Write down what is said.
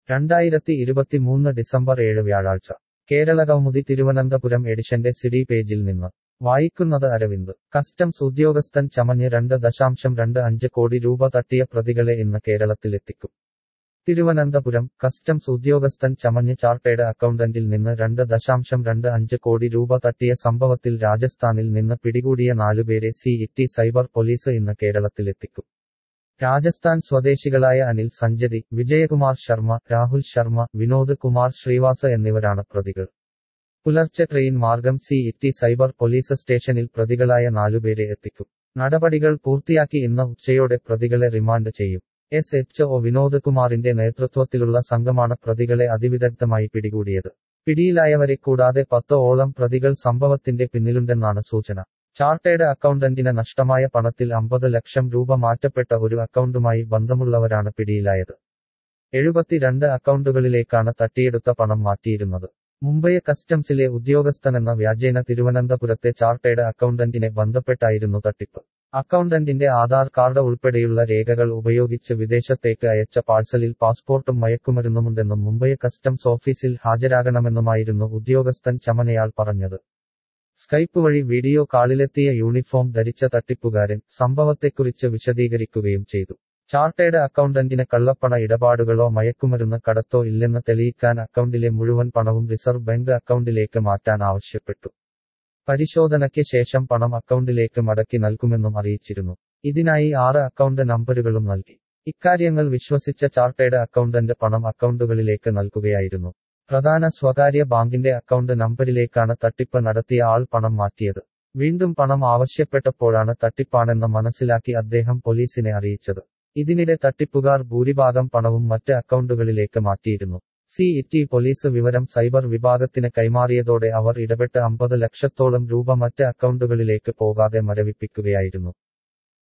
രണ്ടായിരത്തി ഇരുപത്തിമൂന്ന് ഡിസംബർ ഏഴ് വ്യാഴാഴ്ച കേരളകൗമുദി തിരുവനന്തപുരം എഡിഷന്റെ സിഡി പേജിൽ നിന്ന് വായിക്കുന്നത് അരവിന്ദ് കസ്റ്റംസ് ഉദ്യോഗസ്ഥൻ ചമഞ്ഞ് രണ്ട് ദശാംശം രണ്ട് അഞ്ച് കോടി രൂപ തട്ടിയ പ്രതികളെ ഇന്ന് കേരളത്തിലെത്തിക്കും തിരുവനന്തപുരം കസ്റ്റംസ് ഉദ്യോഗസ്ഥൻ ചമഞ്ഞ് ചാർട്ടേഡ് അക്കൗണ്ടന്റിൽ നിന്ന് രണ്ട് ദശാംശം രണ്ട് അഞ്ച് കോടി രൂപ തട്ടിയ സംഭവത്തിൽ രാജസ്ഥാനിൽ നിന്ന് പിടികൂടിയ നാലുപേരെ സി ഇറ്റി സൈബർ പോലീസ് ഇന്ന് കേരളത്തിലെത്തിക്കും രാജസ്ഥാൻ സ്വദേശികളായ അനിൽ സഞ്ജതി വിജയകുമാർ ശർമ്മ രാഹുൽ ശർമ്മ വിനോദ് കുമാർ ശ്രീവാസ എന്നിവരാണ് പ്രതികൾ പുലർച്ചെ ട്രെയിൻ മാർഗം സി ഇറ്റി സൈബർ പോലീസ് സ്റ്റേഷനിൽ പ്രതികളായ നാലുപേരെ എത്തിക്കും നടപടികൾ പൂർത്തിയാക്കി ഇന്ന് ഉച്ചയോടെ പ്രതികളെ റിമാൻഡ് ചെയ്യും എസ് എച്ച് ഒ വിനോദ് കുമാറിന്റെ നേതൃത്വത്തിലുള്ള സംഘമാണ് പ്രതികളെ അതിവിദഗ്ധമായി പിടികൂടിയത് പിടിയിലായവരെ കൂടാതെ പത്ത് ഓളം പ്രതികൾ സംഭവത്തിന്റെ പിന്നിലുണ്ടെന്നാണ് സൂചന ചാർട്ടേഡ് അക്കൗണ്ടന്റിന് നഷ്ടമായ പണത്തിൽ അമ്പത് ലക്ഷം രൂപ മാറ്റപ്പെട്ട ഒരു അക്കൗണ്ടുമായി ബന്ധമുള്ളവരാണ് പിടിയിലായത് എഴുപത്തിരണ്ട് അക്കൗണ്ടുകളിലേക്കാണ് തട്ടിയെടുത്ത പണം മാറ്റിയിരുന്നത് മുംബൈ കസ്റ്റംസിലെ ഉദ്യോഗസ്ഥനെന്ന വ്യാജേന തിരുവനന്തപുരത്തെ ചാർട്ടേഡ് അക്കൗണ്ടന്റിനെ ബന്ധപ്പെട്ടായിരുന്നു തട്ടിപ്പ് അക്കൗണ്ടന്റിന്റെ ആധാർ കാർഡ് ഉൾപ്പെടെയുള്ള രേഖകൾ ഉപയോഗിച്ച് വിദേശത്തേക്ക് അയച്ച പാഴ്സലിൽ പാസ്പോർട്ടും മയക്കുമരുന്നുമുണ്ടെന്നും മുംബൈ കസ്റ്റംസ് ഓഫീസിൽ ഹാജരാകണമെന്നുമായിരുന്നു ഉദ്യോഗസ്ഥൻ ചമനയാൾ പറഞ്ഞത് സ്കൈപ്പ് വഴി വീഡിയോ കാളിലെത്തിയ യൂണിഫോം ധരിച്ച തട്ടിപ്പുകാരൻ സംഭവത്തെക്കുറിച്ച് വിശദീകരിക്കുകയും ചെയ്തു ചാർട്ടേഡ് അക്കൗണ്ടന്റിന് കള്ളപ്പണ ഇടപാടുകളോ മയക്കുമരുന്ന് കടത്തോ ഇല്ലെന്ന് തെളിയിക്കാൻ അക്കൗണ്ടിലെ മുഴുവൻ പണവും റിസർവ് ബാങ്ക് അക്കൗണ്ടിലേക്ക് മാറ്റാൻ ആവശ്യപ്പെട്ടു പരിശോധനയ്ക്ക് ശേഷം പണം അക്കൗണ്ടിലേക്ക് മടക്കി നൽകുമെന്നും അറിയിച്ചിരുന്നു ഇതിനായി ആറ് അക്കൗണ്ട് നമ്പറുകളും നൽകി ഇക്കാര്യങ്ങൾ വിശ്വസിച്ച ചാർട്ടേഡ് അക്കൗണ്ടന്റ് പണം അക്കൗണ്ടുകളിലേക്ക് നൽകുകയായിരുന്നു പ്രധാന സ്വകാര്യ ബാങ്കിന്റെ അക്കൗണ്ട് നമ്പരിലേക്കാണ് തട്ടിപ്പ് നടത്തിയ ആൾ പണം മാറ്റിയത് വീണ്ടും പണം ആവശ്യപ്പെട്ടപ്പോഴാണ് തട്ടിപ്പാണെന്ന് മനസ്സിലാക്കി അദ്ദേഹം പോലീസിനെ അറിയിച്ചത് ഇതിനിടെ തട്ടിപ്പുകാർ ഭൂരിഭാഗം പണവും മറ്റ് അക്കൗണ്ടുകളിലേക്ക് മാറ്റിയിരുന്നു സി ഇറ്റി പോലീസ് വിവരം സൈബർ വിഭാഗത്തിന് കൈമാറിയതോടെ അവർ ഇടപെട്ട് അമ്പത് ലക്ഷത്തോളം രൂപ മറ്റ് അക്കൗണ്ടുകളിലേക്ക് പോകാതെ മരവിപ്പിക്കുകയായിരുന്നു